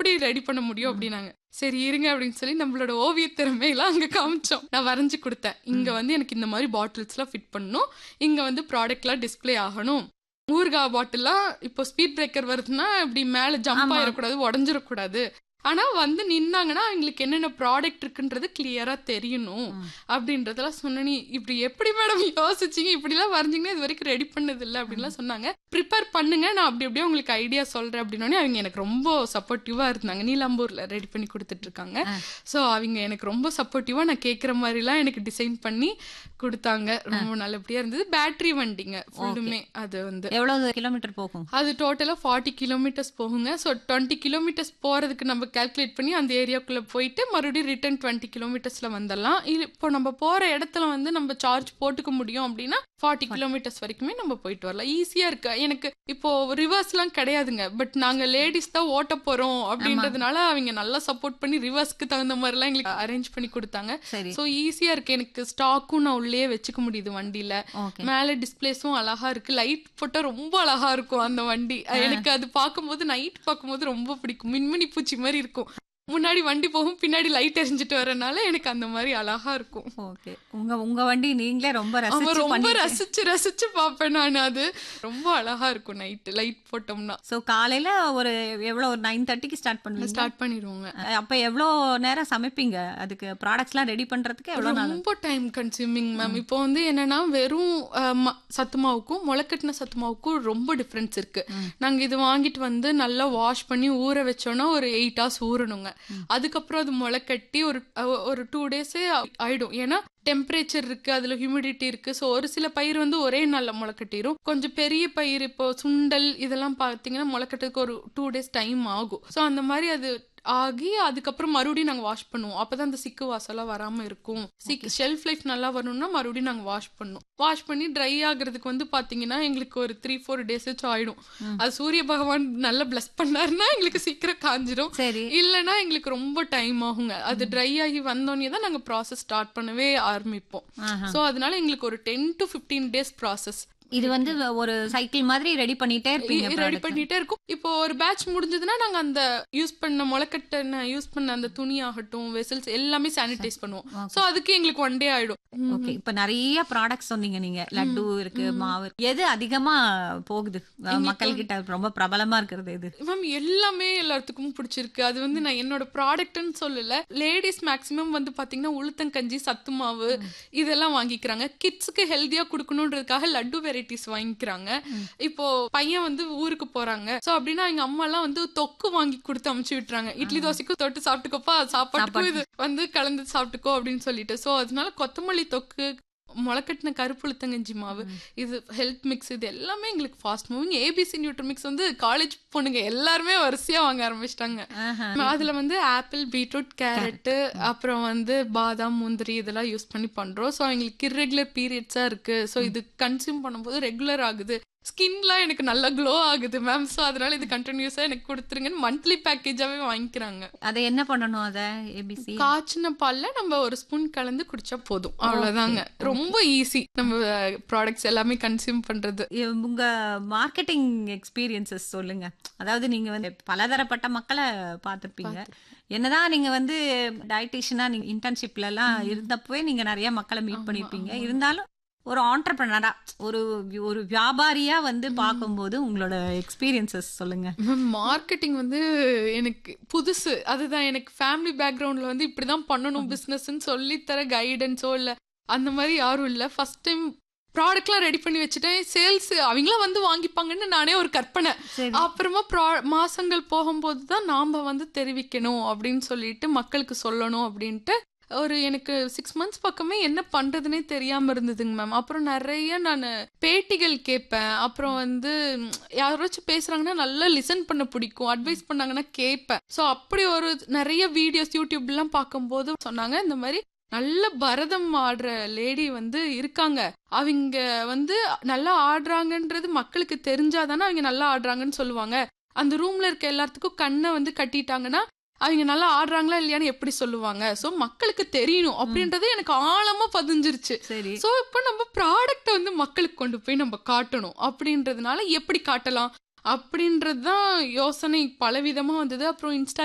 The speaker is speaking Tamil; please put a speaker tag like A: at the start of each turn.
A: எப்படி ரெடி பண்ண முடியும் அப்படின்னாங்க சரி இருங்க அப்படின்னு சொல்லி நம்மளோட ஓவிய திறமையெல்லாம் அங்க காமிச்சோம் நான் வரைஞ்சு கொடுத்தேன் இங்க வந்து எனக்கு இந்த மாதிரி பாட்டில்ஸ்லாம் ஃபிட் பண்ணணும் இங்க வந்து ப்ராடக்ட்லாம் டிஸ்ப்ளே ஆகணும் ஊறுகாய் பாட்டில்லாம் இப்போ ஸ்பீட் பிரேக்கர் வருதுன்னா இப்படி மேல ஜம்ப்
B: ஆமா.
A: ஆயிடக்கூடாது உடஞ்சிடக்கூடாது ஆனா வந்து நின்னாங்கன்னா அவங்களுக்கு என்னென்ன ப்ராடக்ட் இருக்குன்றது கிளியரா தெரியணும்
B: ம்.
A: அப்படின்றதெல்லாம் சொன்ன நீ இப்படி எப்படி மேடம் யோசிச்சீங்க இப்படிலாம் வரைஞ்சிங்கன்னா இது வரைக்கும் ரெடி பண்ணது இல்லை அப்படின்லாம் சொன்னாங்க ப்ரிப்பேர் பண்ணுங்க நான் அப்படி அப்படியே உங்களுக்கு ஐடியா சொல்றேன் அப்படின்னோடனே அவங்க எனக்கு ரொம்ப சப்போர்ட்டிவா இருந்தாங்க நீலாம்பூர்ல ரெடி பண்ணி கொடுத்துட்டு இருக்காங்க
B: ஆ.
A: ஸோ அவங்க எனக்கு ரொம்ப சப்போர்ட்டிவா நான் கேட்குற மாதிரிலாம் எனக்கு டிசைன் பண்ணி கொடுத்தாங்க ரொம்ப நல்லபடியா இருந்தது பேட்டரி வண்டிங்க ஃபுல்லுமே அது வந்து
B: எவ்வளவு கிலோமீட்டர் போகும்
A: அது டோட்டலாக ஃபார்ட்டி கிலோமீட்டர்ஸ் போகுங்க ஸோ டுவெண்ட்டி கிலோமீட்டர்ஸ் போகிறதுக்கு நம்ம கால்குலேட் பண்ணி அந்த ஏரியாக்குள்ளே போயிட்டு மறுபடியும் ரிட்டர்ன் டுவெண்ட்டி கிலோமீட்டர்ஸில் வந்துடலாம் இது இப்போ நம்ம போகிற இடத்துல வந்து நம்ம சார்ஜ் போட்டுக்க முடியும் அப்படின்னா ஃபார்ட்டி கிலோமீட்டர்ஸ் வரைக்குமே நம்ம போயிட்டு வரலாம் ஈஸியாக இருக்கு எனக்கு இப்போ ரிவர்ஸ்லாம் கிடையாதுங்க பட் நாங்கள் லேடிஸ் தான் ஓட்ட போகிறோம் அப்படின்றதுனால அவங்க நல்லா சப்போர்ட் பண்ணி ரிவர்ஸ்க்கு தகுந்த மாதிரிலாம் எங்களுக்கு அரேஞ்ச் பண்ணி கொடுத்தாங்க
B: சரி
A: ஸோ ஈஸியாக இருக்கு எனக்கு ஸ்டாக்கும் நான் உள்ளே வச்சுக்க முடியுது வண்டியில்
B: ஓகே
A: மேல டிஸ்பிளேஸும் அழகா இருக்கு லைட் போட்டா ரொம்ப அழகா இருக்கும் அந்த வண்டி எனக்கு அது பார்க்கும்போது நைட் பார்க்கும்போது ரொம்ப பிடிக்கும் மின்மினி பூச்சி மாதிரி இருக்கும் முன்னாடி வண்டி போகும் பின்னாடி லைட் எரிஞ்சிட்டு வரனால எனக்கு அந்த மாதிரி அழகா இருக்கும்
B: ஓகே உங்க உங்க வண்டி நீங்களே ரொம்ப
A: அவன்
B: ரசிச்சு
A: ரொம்ப
B: பண்ணி
A: ரசிச்சு ரசிச்சு பார்ப்பேன் நான் அது ரொம்ப அழகா இருக்கும் நைட் லைட் போட்டோம்னா
B: சோ காலையில ஒரு எவ்வளவு ஒரு நைன் தேர்ட்டிக்கு ஸ்டார்ட் பண்ணுவீங்க
A: ஸ்டார்ட் பண்ணிடுவோங்க
B: அப்ப எவ்வளோ நேரம் சமைப்பீங்க அதுக்கு ப்ராடக்ட்ஸ்லாம் ரெடி பண்றதுக்கு எவ்வளவு நாள்
A: ரொம்ப டைம் கன்சியூமிங் மேம் இப்போ வந்து என்னன்னா வெறும் அஹ், ம- சத்து மாவுக்கும் முளைக்கட்டின சத்து மாவுக்கும் ரொம்ப டிஃப்ரென்ஸ் இருக்கு நாங்க இது வாங்கிட்டு வந்து நல்லா வாஷ் பண்ணி ஊற வச்சோம்னா ஒரு எயிட் ஹவர்ஸ் ஊறணுங்க அதுக்கப்புறம் அது முளைக்கட்டி ஒரு அஹ், ஒரு டூ டேஸே ஆயிடும் ஏன்னா டெம்பரேச்சர் இருக்கு அதுல ஹியூமிடிட்டி இருக்கு ஸோ ஒரு சில பயிர் வந்து ஒரே நாள்ல முளைக்கட்டிரும் கொஞ்சம் பெரிய பயிர் இப்போ சுண்டல் இதெல்லாம் பார்த்தீங்கன்னா முளைக்கட்டுறதுக்கு ஒரு டூ டேஸ் டைம் ஆகும் ஸோ அந்த மாதிரி அது ஆகி அதுக்கப்புறம் மறுபடியும் நாங்கள் வாஷ் பண்ணுவோம் அப்பதான் அந்த சிக்கு வாசம்லாம் வராம இருக்கும் சிக் ஷெல்ஃப் லைஃப் நல்லா வரணும்னா மறுபடியும் நாங்கள் வாஷ் பண்ணுவோம் வாஷ் பண்ணி ட்ரை ஆகுறதுக்கு வந்து பாத்தீங்கன்னா எங்களுக்கு ஒரு த்ரீ ஃபோர் டேஸ் ஆயிடும் அது சூரிய பகவான் நல்லா பிளஸ் பண்ணாருன்னா எங்களுக்கு சீக்கிரம் காஞ்சிரும்
B: சரி
A: இல்லைன்னா எங்களுக்கு ரொம்ப டைம் ஆகுங்க அது ட்ரை ஆகி வந்தோடனே தான் நாங்கள் ப்ராசஸ் ஸ்டார்ட் பண்ணவே ஆரம்பிப்போம்
B: ஆஹா.
A: ஸோ அதனால எங்களுக்கு ஒரு ten to fifteen days process
B: இது வந்து ஒரு சைக்கிள் மாதிரி ரெடி பண்ணிட்டே இருப்பீங்க
A: ரெடி
B: product.
A: பண்ணிட்டே இருக்கும் இப்போ ஒரு பேட்ச் முடிஞ்சதுன்னா நாங்க அந்த யூஸ் பண்ண முளைக்கட்டை யூஸ் பண்ண அந்த துணி ஆகட்டும் வெசல்ஸ் எல்லாமே சானிடைஸ் பண்ணுவோம் சோ அதுக்கு எங்களுக்கு ஒன் டே ஆயிடும்
B: ஓகே இப்ப நிறைய ப்ராடக்ட்ஸ் சொன்னீங்க நீங்க லட்டு இருக்கு மாவு இருக்கு. எது அதிகமா போகுது மக்கள் கிட்ட ரொம்ப பிரபலமா இருக்கிறது எது
A: மேம் எல்லாமே எல்லாத்துக்கும் பிடிச்சிருக்கு அது வந்து நான் என்னோட ப்ராடக்ட்னு சொல்லல லேடிஸ் மேக்ஸிமம் வந்து பாத்தீங்கன்னா உளுத்தங்கஞ்சி சத்து மாவு இதெல்லாம் வாங்கிக்கிறாங்க கிட்ஸுக்கு ஹெல்தியா கொடுக்கணுன்றதுக்காக லட்டு வெரைட்டிஸ் வாங்கிக்கிறாங்க இப்போ பையன் வந்து ஊருக்கு போறாங்க சோ அப்படின்னா எங்க அம்மா எல்லாம் வந்து தொக்கு வாங்கி கொடுத்து அமுச்சு விட்டுறாங்க இட்லி தோசைக்கும் தொட்டு சாப்பிட்டுக்கோப்பா சாப்பாட்டுக்கும் இது வந்து கலந்து சாப்பிட்டுக்கோ அப்படின்னு சொல்லிட்டு சோ அதனால கொத்தமல்லி தொக்கு முளைக்கட்டின கருப்பு உளுத்தங்கஞ்சி மாவு இது ஹெல்த் மிக்ஸ் இது எல்லாமே எங்களுக்கு fast moving ABC nutri mix வந்து காலேஜ் பொண்ணுங்க எல்லாருமே வரிசையா வாங்க ஆரம்பிச்சிட்டாங்க
B: ஆஹா.
A: அதுல வந்து ஆப்பிள் பீட்ரூட் கேரட் அப்புறம் வந்து பாதாம் முந்திரி இதெல்லாம் யூஸ் பண்ணி பண்றோம் ஸோ எங்களுக்கு இர்ரெகுலர் பீரியட்ஸா இருக்கு ஸோ இது கன்சியூம் பண்ணும்போது ரெகுலர் ஆகுது ஸ்கின்லாம் எனக்கு நல்லா க்ளோ ஆகுது மேம் ஸோ அதனால இது கண்டினியூஸா எனக்கு கொடுத்துருங்கன்னு மந்த்லி பேக்கேஜாவே வாங்கிக்கிறாங்க
B: அதை என்ன பண்ணணும் அத ஏபிசி
A: காய்ச்சின பால்ல நம்ம ஒரு ஸ்பூன் கலந்து குடிச்சா போதும் அவ்வளவுதாங்க ரொம்ப ஈஸி நம்ம ப்ராடக்ட்ஸ் எல்லாமே கன்சியூம் பண்றது
B: உங்க மார்க்கெட்டிங் எக்ஸ்பீரியன்சஸ் சொல்லுங்க அதாவது நீங்க வந்து பலதரப்பட்ட மக்களை பார்த்திருப்பீங்க என்னதான் நீங்க வந்து டயட்டிஷியனா நீங்க இன்டர்ன்ஷிப்ல எல்லாம் இருந்தப்பவே நீங்க நிறைய மக்களை மீட் பண்ணிருப்பீங்க இருந்தாலும் ஒரு ஆண்டர்பிரினரா ஒரு ஒரு வியாபாரியா வந்து பார்க்கும்போது உங்களோட எக்ஸ்பீரியன்சஸ் சொல்லுங்க
A: மார்க்கெட்டிங் வந்து எனக்கு புதுசு அதுதான் எனக்கு ஃபேமிலி பேக்ரவுண்ட்ல வந்து இப்படிதான் பண்ணணும் பிசினஸ்ன்னு சொல்லித்தர கைடன்ஸோ இல்ல அந்த மாதிரி யாரும் இல்ல ஃபர்ஸ்ட் டைம் ப்ராடக்ட்லாம் ரெடி பண்ணி வச்சுட்டேன் சேல்ஸ் அவங்களாம் வந்து வாங்கிப்பாங்கன்னு நானே ஒரு கற்பனை
B: சரி.
A: அப்புறமா ப்ரா மாசங்கள் போகும்போது தான் நாம வந்து தெரிவிக்கணும் அப்படின்னு சொல்லிட்டு மக்களுக்கு சொல்லணும் அப்படின்ட்டு ஒரு எனக்கு சிக்ஸ் மந்த்ஸ் பக்கமே என்ன பண்றதுனே தெரியாம இருந்ததுங்க மேம் அப்புறம் நிறைய நான் பேட்டிகள் கேட்பேன் அப்புறம் வந்து ம், யாராச்சும் பேசுறாங்கன்னா நல்லா லிசன் பண்ண பிடிக்கும் அட்வைஸ் பண்ணாங்கன்னா கேட்பேன் ஸோ அப்படி ஒரு நிறைய வீடியோஸ் யூடியூப்லாம் பார்க்கும்போது சொன்னாங்க இந்த மாதிரி நல்ல பரதம் ஆடுற லேடி வந்து இருக்காங்க அவங்க வந்து நல்லா ஆடுறாங்கன்றது மக்களுக்கு தெரிஞ்சாதானே அவங்க நல்லா ஆடுறாங்கன்னு சொல்லுவாங்க அந்த ரூம்ல இருக்க எல்லாத்துக்கும் கண்ணை வந்து கட்டிட்டாங்கன்னா அவங்க நல்லா ஆடுறாங்களா இல்லையான்னு எப்படி சொல்லுவாங்க சோ மக்களுக்கு தெரியணும் அப்படின்றது எனக்கு ஆழமா பதிஞ்சிருச்சு
B: சரி
A: சோ இப்போ நம்ம ப்ராடக்ட்டை வந்து மக்களுக்கு கொண்டு போய் நம்ம காட்டணும் அப்படின்றதுனால எப்படி காட்டலாம் அப்படின்றது தான் யோசனை பலவிதமா வந்தது அப்புறம் இன்ஸ்டா